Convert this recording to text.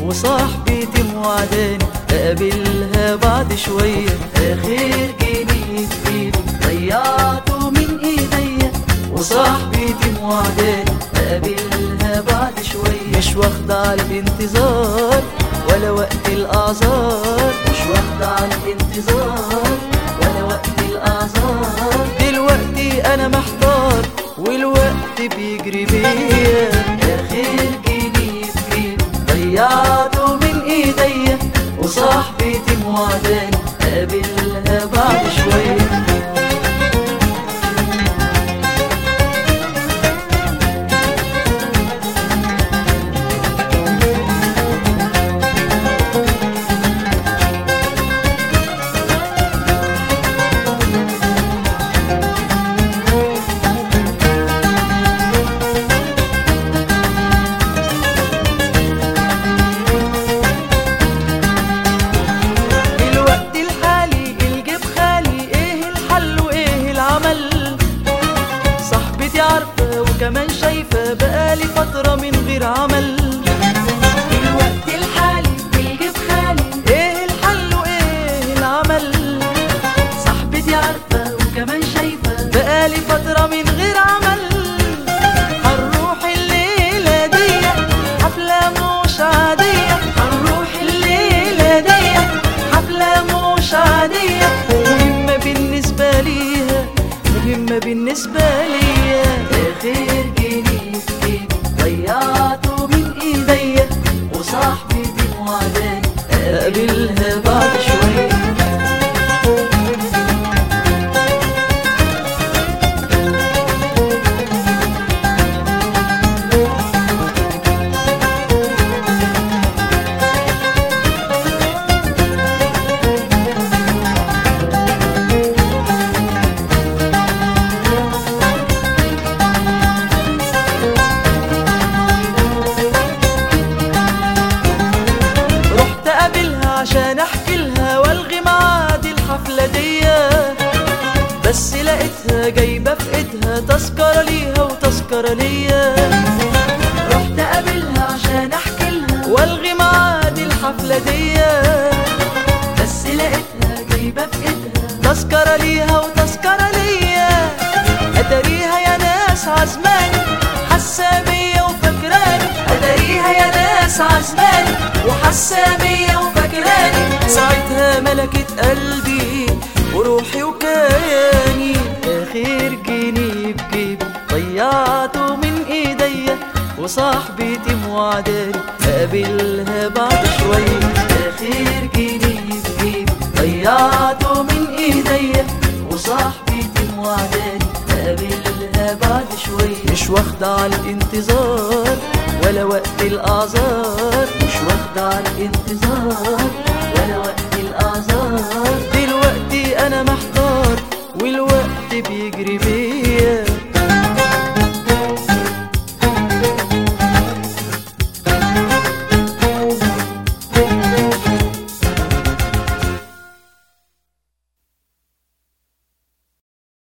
وصاحبتي موعداني اقابلها بعد شوية اخر جنيه في ايدي ضيعته من ايديا وصاحبتي موعداني اقابلها بعد شوية مش واخدة على الانتظار ولا وقت الاعذار مش واخدة على الانتظار ولا وقت الاعذار دلوقتي انا محتار والوقت بيجري بيا اخر جنيه في ايدي ضيعته من ايديا وصاحبتي موعداني اقابلها بعد شويه الوقت الحالي الجيب خالي ايه الحل وايه العمل صاحبتي عارفة وكمان شايفة بقالي فترة من غير عمل الوقت الحالي الجيب خالي ايه الحل وايه العمل صاحبتي عارفة وكمان شايفة بقالي فترة من غير عمل هنروح الليلة دي حفلة مش عادية هنروح الليلة دي حفلة مش عادية مهمة بالنسبة ليها مهمة بالنسبة ليا آخر جنيه في إيدي ضيعته من إيديا وصاحبتي موعداني أقابلها بعد شوية رحت اقابلها عشان احكي لها والغي ميعاد الحفله دي بس لقيتها جايبه في ايدها تذكره ليها وتذكره ليا رحت اقابلها عشان احكي لها والغي ميعاد الحفله دي بس لقيتها جايبه في ايدها تذكره ليها وتذكره ليا اتاريها يا ناس عزماني حاسه بيا وفاكراني اتاريها يا ناس عزماني وحاسه بيا وفاكراني ساعتها ملكت قلبي وروحي وكياني اخر جنيه بجيبي ضيعته من ايديا وصاحبتي موعداني اقابلها بعد شويه اخر جنيه بجيبي ضيعته من ايديا وصاحبتي موعداني اقابلها بعد شويه مش واخدة على الانتظار ولا وقت الاعذار مش واخدة على الانتظار ولا وقت الاعذار دلوقتي انا محتار والوقت بيجري بيا